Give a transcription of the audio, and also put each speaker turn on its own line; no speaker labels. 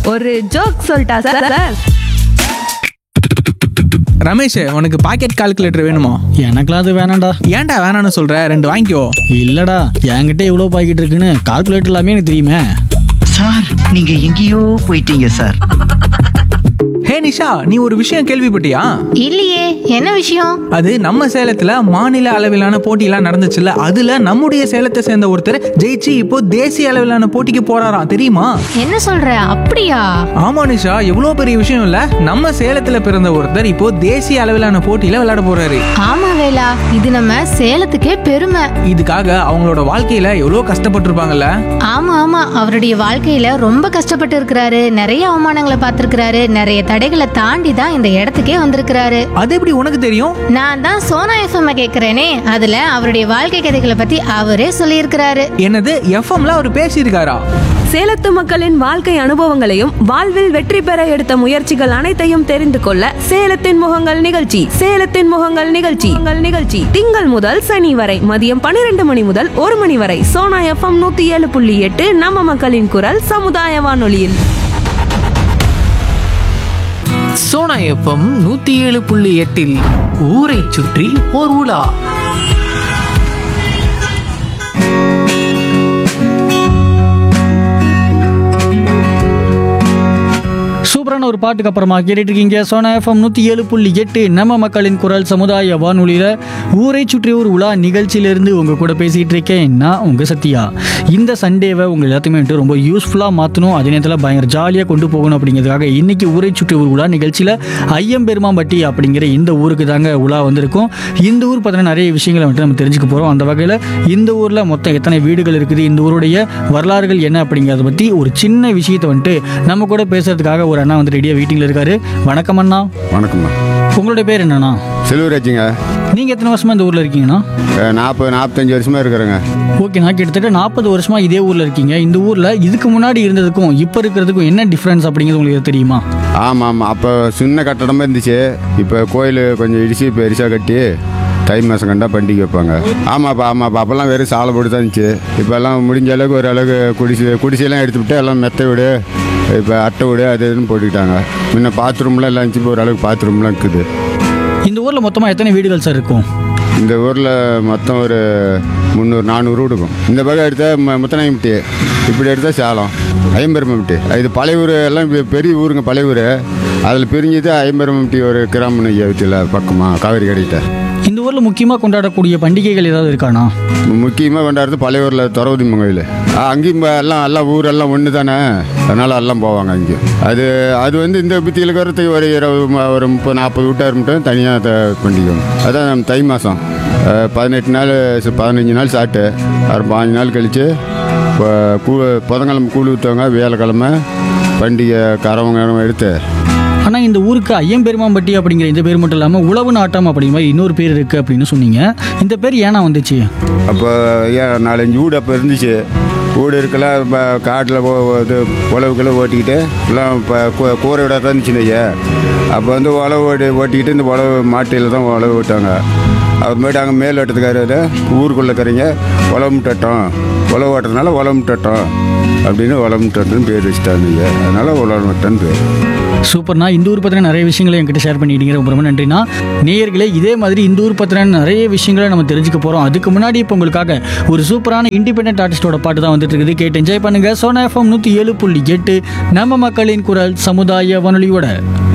ஒரு ஜோக் சொல்லிட்டா sir sir
Ramesh உனக்கு பாக்கெட் கால்குலேட்டர் வேணுமா
எனக்குலாம் அது வேணாம்டா
ஏன்டா வேணாம்னு சொல்ற ரெண்டு வாங்கிக்கோ
இல்லடா என்கிட்ட எவ்வளோ பாக்கெட் இருக்குன்னு கால்குலேட்டர் எல்லாமே எனக்கு தெரியுமே
சார் நீங்க எங்கேயோ போயிட்டீங்க சார்
ஹே நிஷா நீ ஒரு விஷயம் கேள்விப்பட்டியா
இல்லையே என்ன விஷயம்
அது நம்ம சேலத்துல மாநில அளவிலான போட்டியெல்லாம் நடந்துச்சுல்ல அதுல நம்முடைய சேலத்தை சேர்ந்த ஒருத்தர் ஜெயிச்சு இப்போ தேசிய அளவிலான போட்டிக்கு போறாராம் தெரியுமா
என்ன சொல்ற அப்படியா
ஆமா நிஷா எவ்வளவு பெரிய விஷயம் இல்ல நம்ம சேலத்துல பிறந்த ஒருத்தர் இப்போ தேசிய அளவிலான போட்டியில விளையாட போறாரு
ஆமா வேலா இது நம்ம சேலத்துக்கே பெருமை
இதுக்காக அவங்களோட வாழ்க்கையில எவ்வளவு கஷ்டப்பட்டிருப்பாங்கல்ல
ஆமா ஆமா அவருடைய வாழ்க்கையில ரொம்ப கஷ்டப்பட்டு இருக்கிறாரு நிறைய அவமானங்களை பார்த்திருக்கிறாரு நிறைய தடைகளை தாண்டி தான் இந்த இடத்துக்கே வந்திருக்கிறாரு
அது எப்படி உனக்கு தெரியும்
நான் தான் சோனா எஃப்எம் கேக்குறேனே அதுல அவருடைய வாழ்க்கை கதைகளை பத்தி அவரே சொல்லியிருக்கிறாரு
என்னது எஃப்எம்ல அவர் பேசியிருக்காரா
சேலத்து மக்களின் வாழ்க்கை அனுபவங்களையும் வாழ்வில் வெற்றி பெற எடுத்த முயற்சிகள் அனைத்தையும் தெரிந்து கொள்ள சேலத்தின் முகங்கள் நிகழ்ச்சி சேலத்தின் முகங்கள் நிகழ்ச்சி உங்கள் நிகழ்ச்சி திங்கள் முதல் சனி வரை மதியம் பன்னிரண்டு மணி முதல் ஒரு மணி வரை சோனா எஃப்எம் நூத்தி ஏழு புள்ளி எட்டு நம்ம மக்களின் குரல் சமுதாய வானொலியில்
சோனா எஃப்எம் நூத்தி ஏழு புள்ளி எட்டில் ஊரை சுற்றி ஓர் உலா
சூப்பரான ஒரு பாட்டுக்கு அப்புறமா கேட்டுட்டு இருக்கீங்க சோனா எஃப்எம் நூற்றி ஏழு புள்ளி எட்டு நம்ம மக்களின் குரல் சமுதாய வானொலியில் ஊரை சுற்றி ஒரு உலா நிகழ்ச்சியிலிருந்து உங்கள் கூட பேசிகிட்டு இருக்கேன் நான் உங்கள் சத்யா இந்த சண்டேவை உங்கள் எல்லாத்தையுமே வந்துட்டு ரொம்ப யூஸ்ஃபுல்லாக மாற்றணும் அதே நேரத்தில் பயங்கர ஜாலியாக கொண்டு போகணும் அப்படிங்கிறதுக்காக இன்னைக்கு ஊரை சுற்றி ஒரு உலா நிகழ்ச்சியில் ஐயம்பெருமாம்பட்டி அப்படிங்கிற இந்த ஊருக்கு தாங்க உலா வந்திருக்கும் இந்த ஊர் பார்த்தீங்கன்னா நிறைய விஷயங்களை வந்துட்டு நம்ம தெரிஞ்சுக்க போகிறோம் அந்த வகையில் இந்த ஊரில் மொத்தம் எத்தனை வீடுகள் இருக்குது இந்த ஊருடைய வரலாறுகள் என்ன அப்படிங்கிறத பற்றி ஒரு சின்ன விஷயத்தை வந்துட்டு நம்ம கூட பேசுறதுக்காக ஒரு அண்ணா வந்து ரெடியாக வீட்டில் இருக்காரு வணக்கம் அண்ணா
வணக்கம்மா
உங்களுடைய பேர் என்னண்ணா
செல்வராஜுங்க
நீங்கள் எத்தனை வருஷமா இந்த ஊரில் இருக்கீங்கண்ணா
நாற்பது நாற்பத்தஞ்சு வருஷமா இருக்கிறேங்க
ஓகேண்ணா கிட்டத்தட்ட நாற்பது வருஷமா இதே ஊரில் இருக்கீங்க இந்த ஊரில் இதுக்கு முன்னாடி இருந்ததுக்கும் இப்போ இருக்கிறதுக்கும் என்ன டிஃப்ரென்ஸ் அப்படிங்கிறது உங்களுக்கு தெரியுமா
ஆமாம் ஆமாம் அப்போ சின்ன கட்டடமாக இருந்துச்சு இப்போ கோயில் கொஞ்சம் இடிச்சு பெருசாக கட்டி தை மாதம் கண்டா பண்டிகை வைப்பாங்க ஆமாப்பா ஆமாப்பா அப்போல்லாம் வெறும் சாலை போட்டு தான் இருந்துச்சு இப்போ எல்லாம் முடிஞ்ச அளவுக்கு ஒரு அளவுக்கு குடிசை குடிசையெல்லாம் எடுத்துவிட்டு எல்லாம் மெத்தை வீடு இப்போ அட்டை வீடு அது இதுன்னு போட்டுக்கிட்டாங்க முன்ன பாத்ரூம்லாம் எல்லாம் இருந்துச்சு இப்போ ஒரு அளவுக்கு பாத்ரூம்லாம் இருக்குது
இந்த ஊரில் மொத்தமாக எத்தனை வீடுகள் சார் இருக்கும்
இந்த ஊரில் மொத்தம் ஒரு முந்நூறு நானூறு வீடு இருக்கும் இந்த பக்கம் எடுத்தால் ம முத்தநாயம்பட்டி இப்படி எடுத்தால் சேலம் ஐம்பெருமம்பட்டி இது பழைய ஊர் எல்லாம் இப்ப பெரிய ஊருங்க பழைய ஊர் அதில் பிரிஞ்சது ஐம்பெருமம்பட்டி ஒரு கிராமம் ஐயாவத்தில் பக்கமாக காவேரி கடைக்கிட்ட
இந்த ஊரில் முக்கியமாக கொண்டாடக்கூடிய பண்டிகைகள் ஏதாவது இருக்காண்ணா
முக்கியமாக கொண்டாடுறது பழைய ஊரில் துறவதி கோயில் அங்கேயும் இப்ப எல்லாம் எல்லாம் ஊரெல்லாம் ஒன்று தானே அதனால் எல்லாம் போவாங்க அங்கேயும் அது அது வந்து இந்த பத்தியில் இருக்கிறதுக்கு ஒரு இருபது ம- ஒரு முப்பது நாற்பது வீட்டார் மட்டும் தனியாக பண்டிகை அதான் நம்ம தை மாதம் பதினெட்டு நாள் ச- பதினஞ்சு நாள் சாப்பிட்டு ஒரு பாஞ்சு நாள் கழித்து கூ புதன்கிழமை கூழ் ஊற்றுவாங்க வியாழக்கிழமை பண்டிகை கரவங்க எடுத்து
ஆனால் இந்த ஊருக்கு ஐயம்பெருமாம்பட்டி அப்படிங்கிற இந்த பேர் மட்டும் இல்லாமல் உழவு நாட்டம் அப்படிங்கிற மாதிரி இன்னொரு பேர் இருக்குது அப்படின்னு சொன்னீங்க இந்த பேர் ஏன்னா வந்துச்சு
அப்போ ஏன் நாலஞ்சு வீடு அப்போ இருந்துச்சு வீடு இருக்கலாம் இப்போ காட்டில் இது உழவுக்கெல்லாம் ஓட்டிக்கிட்டு எல்லாம் இப்போ கூரை விட தான் இருந்துச்சுன்னு ஐயா அப்போ வந்து உழவு ஓட்டி ஓட்டிக்கிட்டு இந்த உழவு மாட்டியில் தான் உழவு விட்டாங்க அப்புறமேட்டு அங்கே மேல் ஓட்டத்துக்காரர் ஊருக்குள்ளே இருக்கிறீங்க உழவு தட்டம் உழவு ஓட்டுறதுனால உழவு தட்டம் அப்படின்னு உழவு தட்டுன்னு பேர் வச்சுட்டாங்க ஐயா அதனால் உழவு தட்டம் பேர்
சூப்பர்ண்ணா இந்த ஊர் பற்றின நிறைய விஷயங்களை என்கிட்ட ஷேர் பண்ணிட்டீங்க ரொம்ப ரொம்ப நன்றிண்ணா நேயர்களே இதே மாதிரி இந்த ஊர் பற்றின நிறைய விஷயங்களை நம்ம தெரிஞ்சுக்க போகிறோம் அதுக்கு முன்னாடி இப்போ உங்களுக்காக ஒரு சூப்பரான இண்டிபெண்டன்ட் ஆர்டிஸ்டோட பாட்டு தான் வந்துட்டு இருக்குது கேட்டு என்ஜாய் பண்ணுங்கள் சோனா எஃப்எம் நூற்றி ஏழு புள்ளி எட்டு நம்ம மக்களின் குரல் சமுதாய வானொலியோட